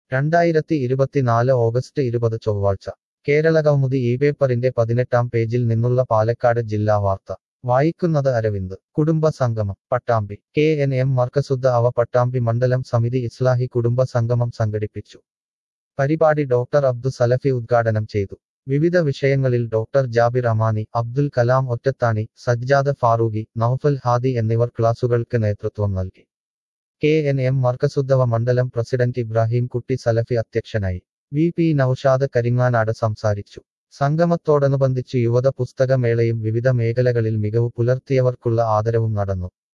രണ്ടായിരത്തി ഇരുപത്തിനാല് ഓഗസ്റ്റ് ഇരുപത് ചൊവ്വാഴ്ച കേരളകൗമുദി ഈ പേപ്പറിന്റെ പതിനെട്ടാം പേജിൽ നിന്നുള്ള പാലക്കാട് ജില്ലാ വാർത്ത വായിക്കുന്നത് അരവിന്ദ് കുടുംബ സംഗമം Pattambi K N M Markazuddawa Pattambi മണ്ഡലം സമിതി ഇസ്ലാഹി കുടുംബ സംഗമം സംഘടിപ്പിച്ചു പരിപാടി ഡോക്ടർ അബ്ദു സലഫി ഉദ്ഘാടനം ചെയ്തു വിവിധ വിഷയങ്ങളിൽ ഡോക്ടർ ജാബിർ അമാനി അബ്ദുൽ കലാം ഒറ്റത്താണി സജ്ജാദ ഫാറൂഖി നൌഫൽ ഹാദി എന്നിവർ ക്ലാസുകൾക്ക് നേതൃത്വം നൽകി കെ എൻ എം മർക്കസുദ്ധവ മണ്ഡലം പ്രസിഡന്റ് ഇബ്രാഹിം കുട്ടി സലഫി അധ്യക്ഷനായി വി പി നൌഷാദ് കരിങ്ങാനാട് സംസാരിച്ചു സംഗമത്തോടനുബന്ധിച്ച് യുവത പുസ്തകമേളയും വിവിധ മേഖലകളിൽ മികവ് പുലർത്തിയവർക്കുള്ള ആദരവും നടന്നു